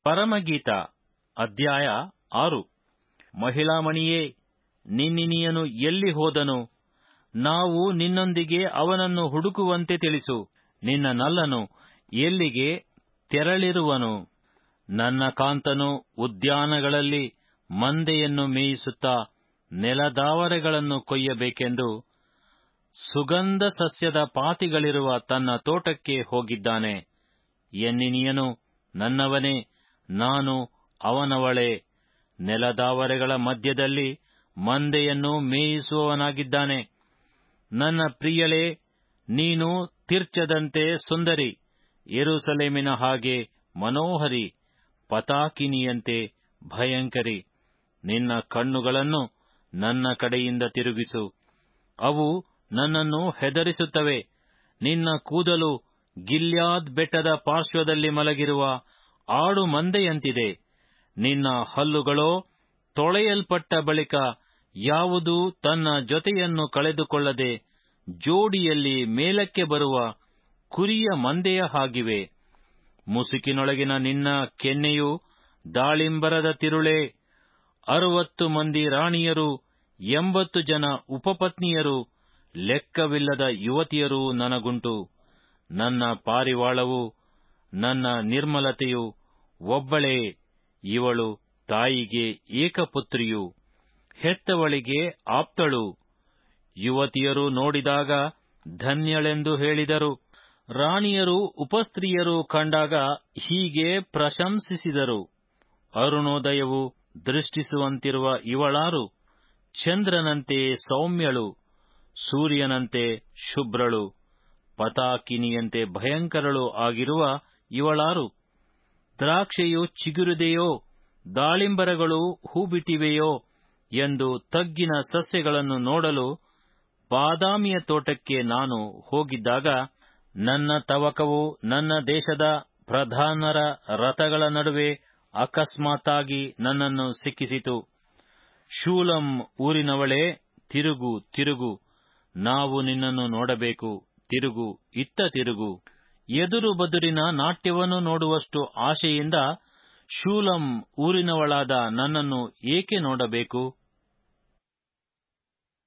ಪರಮಗೀತ ಅಧ್ಯಾಯ ಆರು ಮಹಿಳಾಮಣಿಯೇ ನಿನ್ನಿನಿಯನು ಎಲ್ಲಿ ಹೋದನು ನಾವು ನಿನ್ನೊಂದಿಗೆ ಅವನನ್ನು ಹುಡುಕುವಂತೆ ತಿಳಿಸು ನಿನ್ನ ನಲ್ಲನು ಎಲ್ಲಿಗೆ ತೆರಳಿರುವನು ನನ್ನ ಕಾಂತನು ಉದ್ಯಾನಗಳಲ್ಲಿ ಮಂದೆಯನ್ನು ಮೇಯಿಸುತ್ತಾ ನೆಲದಾವರೆಗಳನ್ನು ಕೊಯ್ಯಬೇಕೆಂದು ಸುಗಂಧ ಸಸ್ಯದ ಪಾತಿಗಳಿರುವ ತನ್ನ ತೋಟಕ್ಕೆ ಹೋಗಿದ್ದಾನೆ ಎನ್ನಿನಿಯನು ನನ್ನವನೇ ನಾನು ಅವನವಳೇ ನೆಲದಾವರೆಗಳ ಮಧ್ಯದಲ್ಲಿ ಮಂದೆಯನ್ನು ಮೇಯಿಸುವವನಾಗಿದ್ದಾನೆ ನನ್ನ ಪ್ರಿಯಳೇ ನೀನು ತಿರ್ಚದಂತೆ ಸುಂದರಿ ಯೆರೂಸಲೇಮಿನ ಹಾಗೆ ಮನೋಹರಿ ಪತಾಕಿನಿಯಂತೆ ಭಯಂಕರಿ ನಿನ್ನ ಕಣ್ಣುಗಳನ್ನು ನನ್ನ ಕಡೆಯಿಂದ ತಿರುಗಿಸು ಅವು ನನ್ನನ್ನು ಹೆದರಿಸುತ್ತವೆ ನಿನ್ನ ಕೂದಲು ಗಿಲ್ಯಾದ್ ಬೆಟ್ಟದ ಪಾರ್ಶ್ವದಲ್ಲಿ ಮಲಗಿರುವ ಆಡು ಮಂದೆಯಂತಿದೆ ನಿನ್ನ ಹಲ್ಲುಗಳೋ ತೊಳೆಯಲ್ಪಟ್ಟ ಬಳಿಕ ಯಾವುದು ತನ್ನ ಜೊತೆಯನ್ನು ಕಳೆದುಕೊಳ್ಳದೆ ಜೋಡಿಯಲ್ಲಿ ಮೇಲಕ್ಕೆ ಬರುವ ಕುರಿಯ ಮಂದೆಯ ಹಾಗಿವೆ ಮುಸುಕಿನೊಳಗಿನ ನಿನ್ನ ಕೆನ್ನೆಯು ದಾಳಿಂಬರದ ತಿರುಳೇ ಅರುವತ್ತು ಮಂದಿ ರಾಣಿಯರು ಎಂಬತ್ತು ಜನ ಉಪಪತ್ನಿಯರು ಲೆಕ್ಕವಿಲ್ಲದ ಯುವತಿಯರೂ ನನಗುಂಟು ನನ್ನ ಪಾರಿವಾಳವು ನನ್ನ ನಿರ್ಮಲತೆಯು ಒಬ್ಬಳೇ ಇವಳು ತಾಯಿಗೆ ಏಕಪುತ್ರಿಯು ಹೆತ್ತವಳಿಗೆ ಆಪ್ತಳು ಯುವತಿಯರು ನೋಡಿದಾಗ ಧನ್ಯಳೆಂದು ಹೇಳಿದರು ರಾಣಿಯರು ಉಪಸ್ತ್ರೀಯರು ಕಂಡಾಗ ಹೀಗೆ ಪ್ರಶಂಸಿಸಿದರು ಅರುಣೋದಯವು ದೃಷ್ಟಿಸುವಂತಿರುವ ಇವಳಾರು ಚಂದ್ರನಂತೆ ಸೌಮ್ಯಳು ಸೂರ್ಯನಂತೆ ಶುಭ್ರಳು ಪತಾಕಿನಿಯಂತೆ ಭಯಂಕರಳು ಆಗಿರುವ ಇವಳಾರು ದ್ರಾಕ್ಷೆಯು ಚಿಗುರಿದೆಯೋ ದಾಳಿಂಬರಗಳು ಹೂಬಿಟ್ಟಿವೆಯೋ ಎಂದು ತಗ್ಗಿನ ಸಸ್ಯಗಳನ್ನು ನೋಡಲು ಬಾದಾಮಿಯ ತೋಟಕ್ಕೆ ನಾನು ಹೋಗಿದ್ದಾಗ ನನ್ನ ತವಕವು ನನ್ನ ದೇಶದ ಪ್ರಧಾನರ ರಥಗಳ ನಡುವೆ ಅಕಸ್ಮಾತ್ತಾಗಿ ನನ್ನನ್ನು ಸಿಕ್ಕಿಸಿತು ಶೂಲಂ ಊರಿನವಳೇ ತಿರುಗು ತಿರುಗು ನಾವು ನಿನ್ನನ್ನು ನೋಡಬೇಕು ತಿರುಗು ಇತ್ತ ತಿರುಗು ಎದುರು ಬದುರಿನ ನಾಟ್ಯವನ್ನು ನೋಡುವಷ್ಟು ಆಶೆಯಿಂದ ಶೂಲಂ ಊರಿನವಳಾದ ನನ್ನನ್ನು ಏಕೆ ನೋಡಬೇಕು